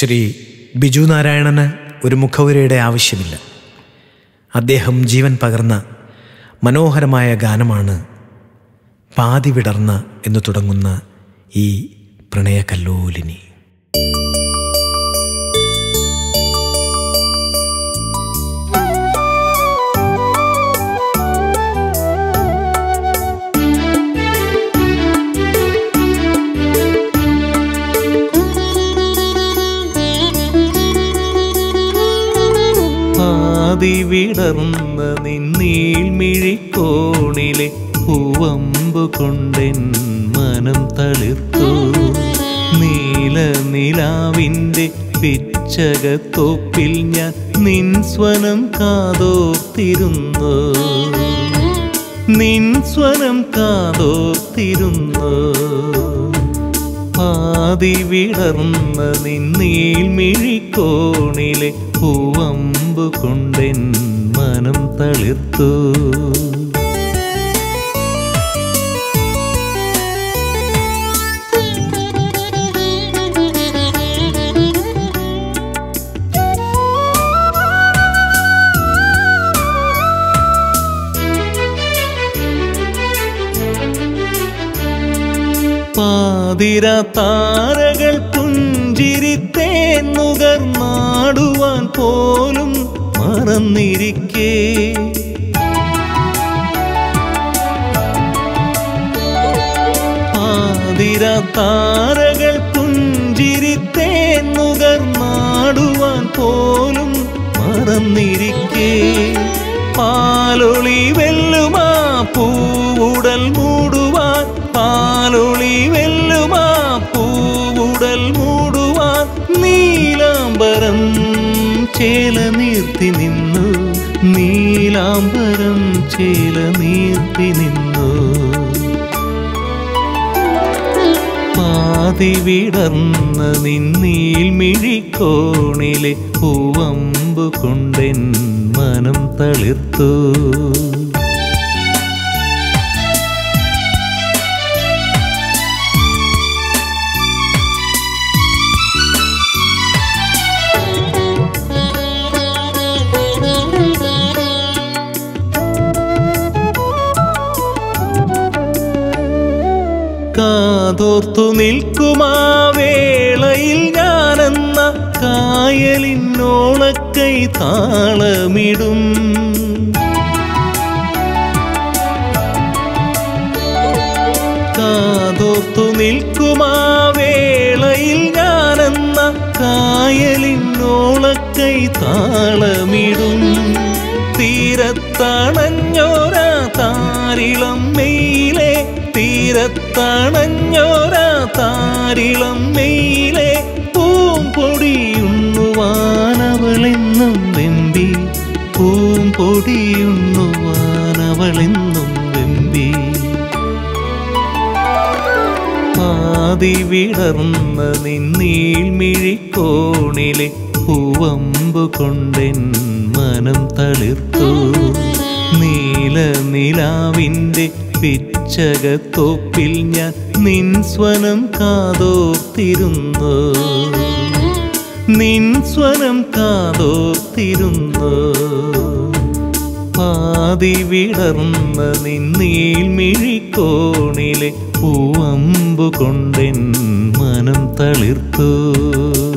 ശ്രീ ബിജു നാരായണന് ഒരു മുഖവുരയുടെ ആവശ്യമില്ല അദ്ദേഹം ജീവൻ പകർന്ന മനോഹരമായ ഗാനമാണ് പാതി വിടർന്ന എന്ന് തുടങ്ങുന്ന ഈ പ്രണയകല്ലോലിനി ആദി വിടർന്ന നിന്നീൾമിഴിക്കോണിലെ പൂവമ്പു കൊണ്ടെൻ മനം തളിർത്തു നീല നിലാവിൻ്റെ പിച്ചകത്തോപ്പിൽ ഞാൻ നിൻ സ്വനം കാതോർത്തിരുന്നു നിൻ സ്വനം കാതോർത്തിരുന്നു ആദി വിടർന്ന നിന്നീൾമിഴിക്കോണിലെ പൂവമ്പു കൊണ്ടെൻ മനം തളിർത്തു പാതിര താരകൾ പുഞ്ചിരിത്തേൻ നുകർന്നാടുവാൻ പോലും മറന്നിരിക്കേ പാതിര താരകൾ പുഞ്ചിരിത്തേൻ നുകർന്നാടുവാൻ പോലും മറന്നിരിക്കേ പാലൊളി വെല്ലുമാ പൂവുടൽ മൂടുവാൻ പാലൊളി വെല്ലുമാ പൂവുടൽ മൂടുവാൻ നീലാംബരം ചേല നീർത്തി നിന്നു നീലാംബരം ചേല നീർത്തി നിന്നു പാതി വിടർന്ന നിന്നീൽ മിഴിക്കോണിലെ പൂവമ്പു കൊണ്ടെൻ മനം തളിർത്തു കാതോർത്തു നിൽക്കുമാ വേളയിൽ ഞാനെന്ന കായലിനോളക്കൈ താളമിടും കാതോർത്തു നിൽക്കുമാ വേളയിൽ ഞാനെന്ന കായലിനോളക്കൈ താളമിടും തീരത്തണഞ്ഞോര താരിളം മെയിലെ തീരത്തണഞ്ഞോര താരിളം മെയിലെ പൂമ്പൊടിയുണ്ണുവാനവളെന്നും വെമ്പി പൂമ്പൊടിയുണ്ണുവാനവളെന്നും വെമ്പി പാതി വിടർന്ന നിന്നീൽ മിഴിക്കോണിലെ പൂവമ്പു കൊണ്ടെൻ മനം തളിർത്തു നീല നിലാവിൻ്റെ പിച്ചകത്തോപ്പിൽ ഞാൻ നിൻ സ്വനം കാതോർത്തിരുന്നു നിൻ സ്വനം കാതോർത്തിരുന്നു പാതി വിടർന്ന നിന്നീൽ മിഴിക്കോണിലെ പൂവമ്പു കൊണ്ടെൻ മനം തളിർത്തു